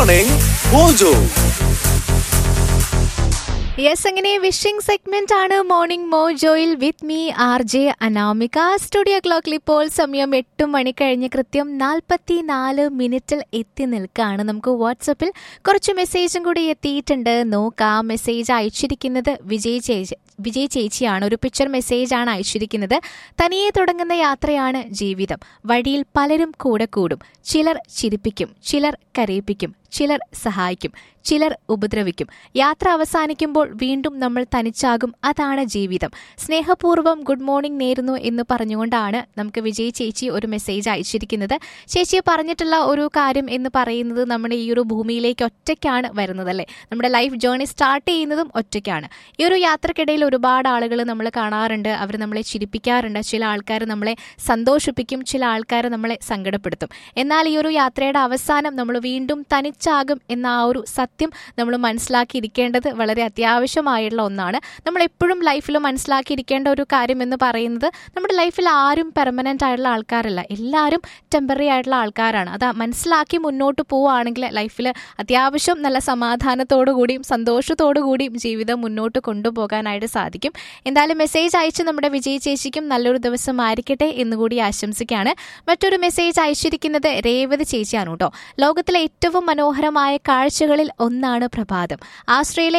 morning mojo yes അങ്ങനെ wishing segment ആണ് morning മോജോയിൽ with me R J Anamika studio ക്ലോക്കിൽ ഇപ്പോൾ സമയം എട്ട് മണി കഴിഞ്ഞ് കൃത്യം നാൽപ്പത്തി നാല് മിനിറ്റിൽ എത്തി നിൽക്കുകയാണ് നമുക്ക് വാട്സപ്പിൽ കുറച്ച് മെസ്സേജും കൂടി എത്തിയിട്ടുണ്ട് നോക്കാം മെസ്സേജ് അയച്ചിരിക്കുന്നത് വിജയ് ചേച്ചി വിജയ് ചേച്ചിയാണ് ഒരു പിക്ചർ മെസ്സേജ് ആണ് അയച്ചിരിക്കുന്നത് തനിയെ തുടങ്ങുന്ന യാത്രയാണ് ജീവിതം വഴിയിൽ പലരും കൂടെ കൂടും ചിലർ ചിരിപ്പിക്കും ചിലർ കരയിപ്പിക്കും ചിലർ സഹായിക്കും ചിലർ ഉപദ്രവിക്കും യാത്ര അവസാനിക്കുമ്പോൾ വീണ്ടും നമ്മൾ തനിച്ചാകും അതാണ് ജീവിതം സ്നേഹപൂർവ്വം ഗുഡ് മോർണിംഗ് നേരുന്നു എന്ന് പറഞ്ഞുകൊണ്ടാണ് നമുക്ക് വിജയ് ചേച്ചി ഒരു മെസ്സേജ് അയച്ചിരിക്കുന്നത് ചേച്ചി പറഞ്ഞിട്ടുള്ള ഒരു കാര്യം എന്ന് പറയുന്നത് നമ്മുടെ ഈ ഒരു ഭൂമിയിലേക്ക് ഒറ്റയ്ക്കാണ് വരുന്നത് അല്ലേ നമ്മുടെ ലൈഫ് ജേർണി സ്റ്റാർട്ട് ചെയ്യുന്നതും ഒറ്റയ്ക്കാണ് ഈ ഒരു യാത്രക്കിടയിൽ ഒരുപാട് ആളുകൾ നമ്മൾ കാണാറുണ്ട് അവർ നമ്മളെ ചിരിപ്പിക്കാറുണ്ട് ചില ആൾക്കാർ നമ്മളെ സന്തോഷിപ്പിക്കും ചില ആൾക്കാർ നമ്മളെ സങ്കടപ്പെടുത്തും എന്നാൽ ഈ ഒരു യാത്രയുടെ അവസാനം നമ്മൾ വീണ്ടും തനിച്ചാകും എന്ന ആ ഒരു സത്യം നമ്മൾ മനസ്സിലാക്കിയിരിക്കേണ്ടത് വളരെ അത്യാവശ്യമായിട്ടുള്ള ഒന്നാണ് നമ്മൾ എപ്പോഴും ലൈഫിൽ മനസ്സിലാക്കിയിരിക്കേണ്ട ഒരു കാര്യം എന്ന് പറയുന്നത് നമ്മുടെ ലൈഫിൽ ആരും പെർമനൻ്റ് ആയിട്ടുള്ള ആൾക്കാരല്ല എല്ലാവരും ടെമ്പററി ആയിട്ടുള്ള ആൾക്കാരാണ് അത് മനസ്സിലാക്കി മുന്നോട്ട് പോവുകയാണെങ്കിൽ ലൈഫിൽ അത്യാവശ്യം നല്ല സമാധാനത്തോടു കൂടിയും സന്തോഷത്തോടു കൂടിയും ജീവിതം മുന്നോട്ട് കൊണ്ടുപോകാനായിട്ട് സാധിക്കും എന്തായാലും മെസ്സേജ് അയച്ച് നമ്മുടെ വിജയ് ചേച്ചിക്കും നല്ലൊരു ദിവസം ആയിരിക്കട്ടെ എന്നുകൂടി ആശംസിക്കുകയാണ് മറ്റൊരു മെസ്സേജ് അയച്ചിരിക്കുന്നത് രേവതി ചേച്ചിയാണ് കേട്ടോ ലോകത്തിലെ ഏറ്റവും മനോഹരമായ കാഴ്ചകളിൽ ഒന്നാണ് പ്രഭാതം ആശ്രയിലെ